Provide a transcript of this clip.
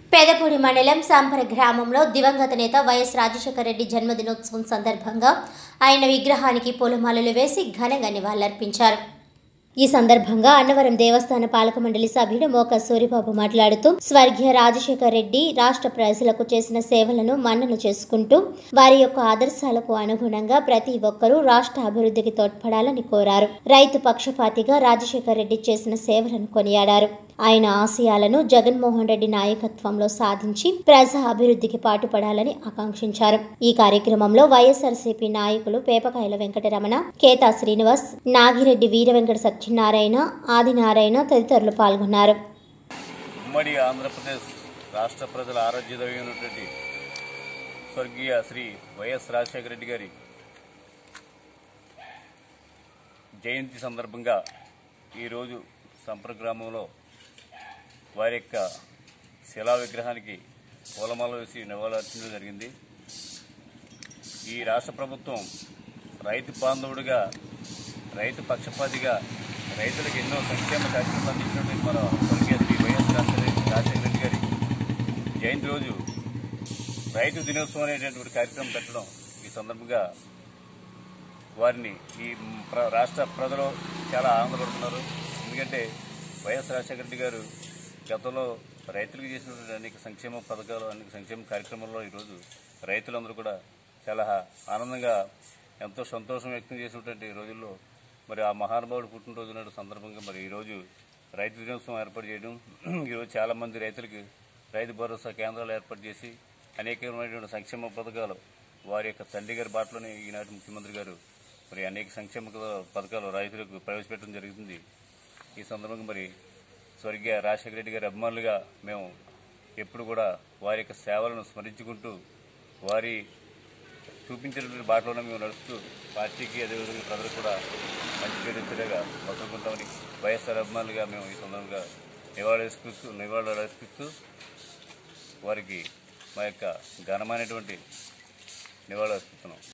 పెదపూడి మండలం సాంపర గ్రామంలో దివంగత నేత వైఎస్ రాజశేఖర రెడ్డి జన్మదినోత్సవం సందర్భంగా ఆయన విగ్రహానికి పూలమాలలు వేసి ఘనంగా నివాళులర్పించారు ఈ సందర్భంగా అన్నవరం దేవస్థాన పాలక మండలి సభ్యుడు మోక సూరిబాబు మాట్లాడుతూ స్వర్గీయ రాజశేఖర్ రెడ్డి రాష్ట్ర ప్రజలకు చేసిన సేవలను మన్నన చేసుకుంటూ వారి యొక్క ఆదర్శాలకు అనుగుణంగా ప్రతి ఒక్కరూ రాష్ట్ర అభివృద్ధికి తోడ్పడాలని కోరారు రైతు పక్షపాతిగా రాజశేఖర్ రెడ్డి చేసిన సేవలను కొనియాడారు ఆయన ఆశయాలను జగన్మోహన్ రెడ్డి నాయకత్వంలో సాధించి ప్రజా అభివృద్ధికి పాటుపడాలని ఆకాంక్షించారు ఈ కార్యక్రమంలో వైఎస్ఆర్సీపీ నాయకులు పేపకాయల వెంకటరమణ కేతా శ్రీనివాస్ నాగిరెడ్డి వీర వెంకట సత్యనారాయణ ఆదినారాయణ తదితరులు పాల్గొన్నారు ఉమ్మడి ఆంధ్రప్రదేశ్ రాష్ట్ర ప్రజల ఆరాధ్యదైనటువంటి స్వర్గీయ శ్రీ వైఎస్ రాజశేఖర రెడ్డి గారి జయంతి సందర్భంగా ఈరోజు సంప్ర గ్రామంలో వారి యొక్క శిలా విగ్రహానికి పూలమాల వేసి నివాళులర్పించడం జరిగింది ఈ రాష్ట్ర ప్రభుత్వం రైతు బాంధవుడిగా రైతు పక్షపాతిగా రైతులకు ఎన్నో సంక్షేమ కార్యక్రమాలు అందించినటువంటి మన స్వర్గీయ శ్రీ వైఎస్ రాజశేఖర రాజశేఖర రెడ్డి గారి జయంతి రోజు రైతు దినోత్సవం అనేటటువంటి కార్యక్రమం పెట్టడం ఈ సందర్భంగా వారిని ఈ ప్ర- రాష్ట్ర ప్రజలు చాలా ఆనందపడుతున్నారు ఎందుకంటే వైఎస్ రాజశేఖర రెడ్డి గారు గతంలో రైతులకు చేసినటువంటి అనేక సంక్షేమ పథకాలు అనేక సంక్షేమ కార్యక్రమాల్లో ఈరోజు రైతులందరూ కూడా చాలా ఆనందంగా ఎంతో సంతోషం వ్యక్తం చేసినటువంటి రోజుల్లో మరి ఆ మహానుభావుడు పుట్టినరోజు నాడు సందర్భంగా మరి ఈరోజు రైతు దినోత్సవం ఏర్పాటు చేయడం ఈరోజు చాలామంది రైతులకి రైతు భరోసా కేంద్రాలు ఏర్పాటు చేసి అనేకమైనటువంటి సంక్షేమ పథకాలు వారి యొక్క తండ్రి గారి బాటలోనే ఈనాటి ముఖ్యమంత్రి గారు మరి అనేక సంక్షేమ పథకాలు రైతులకు ప్రవేశపెట్టడం జరుగుతుంది ఈ సందర్భంగా మరి స్వర్గీయ రాజశేఖర రెడ్డి గారి అభిమానులుగా మేము ఎప్పుడు కూడా వారి యొక్క సేవలను స్మరించుకుంటూ వారి చూపించినటువంటి బాటలోనే మేము నడుస్తూ పార్టీకి అదేవిధంగా ప్రజలకు కూడా మంచి పేరు వచ్చేలాగా మొత్తుకుంటామని వైఎస్ఆర్ అభిమానులుగా మేము ఈ సందర్భంగా నివాళులర్పిస్తూ నివాళులర్పిస్తూ వారికి మా యొక్క ఘనమైనటువంటి నివాళులు అర్పిస్తున్నాం